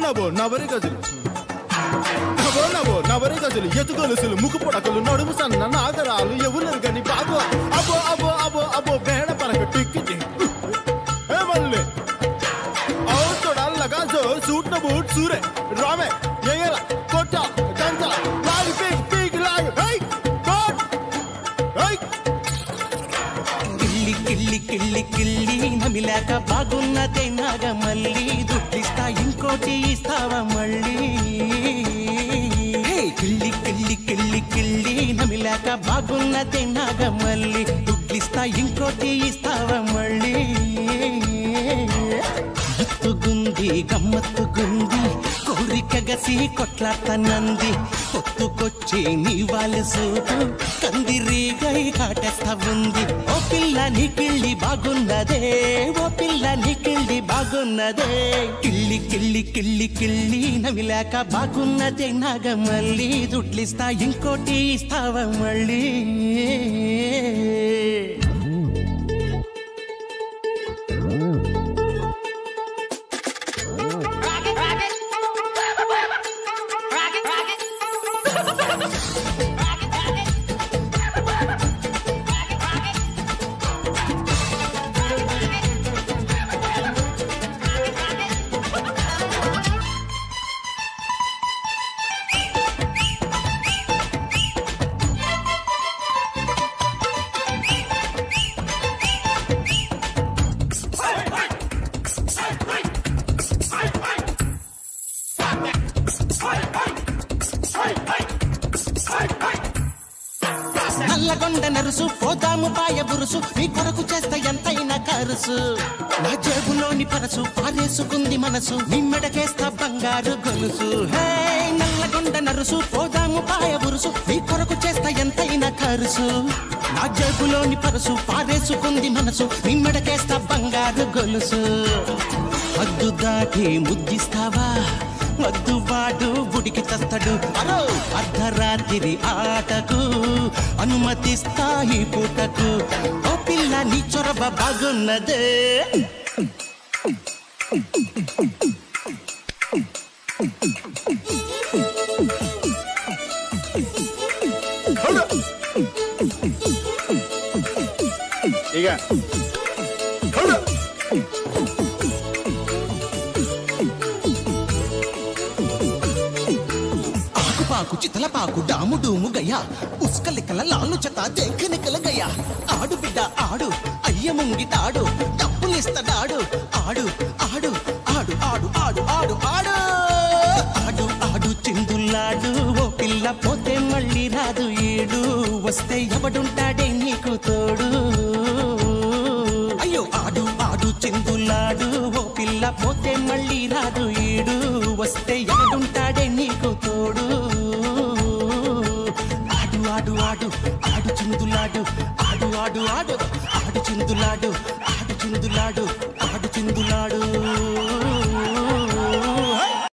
నవో నవరి గజలు నవో నవో నవరి గజలు ఎత్తు గొలుసులు ముక్కు పొడకలు నడుము సన్న నాగరాలు ఎవరు గని బాబు అబో అబో అబో అబో బేడ పరక టిక్కి ఏ మళ్ళీ అవుతాడా లగాజో సూట్ న బూట్ సూరే రామే ఎయ్యల కొట్ట దంత లాగి పీక్ పీక్ లాగి హై కోట్ హై కిళ్ళి కిళ్ళి కిళ్ళి కిళ్ళి నమిలాక బాగున్నదే నాగ మళ్ళీ దుడ్డిస్తా ఇంకోటి ఇస్తావా మళ్ళీ హే, కిళ్ళి కిళ్ళి కిళ్ళి కిళ్ళి నమిలాక బాగున్నదే నాగ మళ్ళీ దుడ్డిస్తా ఇంకోటి ఇస్తావా మళ్ళీ ఎత్తుగుంది గమ్మత్తుగుంది కోరిక గసి కొట్లాడతానంది పొత్తుకొచ్చి నీ వాళ్ళ సూటు కందిరీగై కాటేస్తా ఉంది ఓ పిల్ల నీ కిళ్ళి బాగున్నదే ఓ పిల్ల నీ కిళ్ళి బాగున్నదే కిళ్ళి కిళ్ళి కిళ్ళి కిళ్ళి నవిలాక బాగున్నదే నాగ మళ్ళీ దుడ్లిస్తా ఇంకోటి ఇస్తావా మళ్ళీ నల్లగొండ నరుసు పోదాము పాయ బురుసు నీ కొరకు చేస్తా ఎంతైనా కరుసు నా జేబులోని పరసు పారేసుకుంది మనసు నీ మెడకేస్తా బంగారు గొలుసు హే నల్లగొండ నరుసు పోదాము పాయ బురుసు నీ కొరకు చేస్తా ఎంతైనా కరుసు నా జేబులోని పరసు పారేసుకుంది మనసు నీ మెడకేస్తా బంగారు గొలుసు హద్దు దాటి ముద్దిస్తావా వద్దు వాడు గుడికి తస్తడు అరో అర్ధరాత్రి ఆటకు అనుమతిస్తా ఈ పూటకు ఓ పిల్ల నీ చొరవ బాగున్నదే ఇక హౌడు. ఆకుపాకు చితలపాకు డాము డూము గయ్యా ఉస్కలికల లాలు చెత దేకనికల గయ్యా ఆడు బిడ్డ ఆడు అయ్య ముంగిటాడు డబ్బులిస్తడాడు ఆడు ఆడు ఆడు ఆడు ఆడు ఆడు ఆడు ఆడు ఆడు చిందులాడు ఓ పిల్ల పోతే మళ్ళీ రాదు ఈడు వస్తే ఎవడుంటాడే నీకు తోడు అయ్యో ఆడు ఆడు చిందులాడు ఓ పిల్ల పోతే మళ్ళీ రాదు ఈడు వస్తే ఎవడుంటాడే నీకు తోడు ఆడు ఆడు ఆడు ఆడు చిందులాడు ఆడు ఆడు ఆడు ఆడు చిందులాడు ఆడు చిందులాడు ఆడు చిందులాడు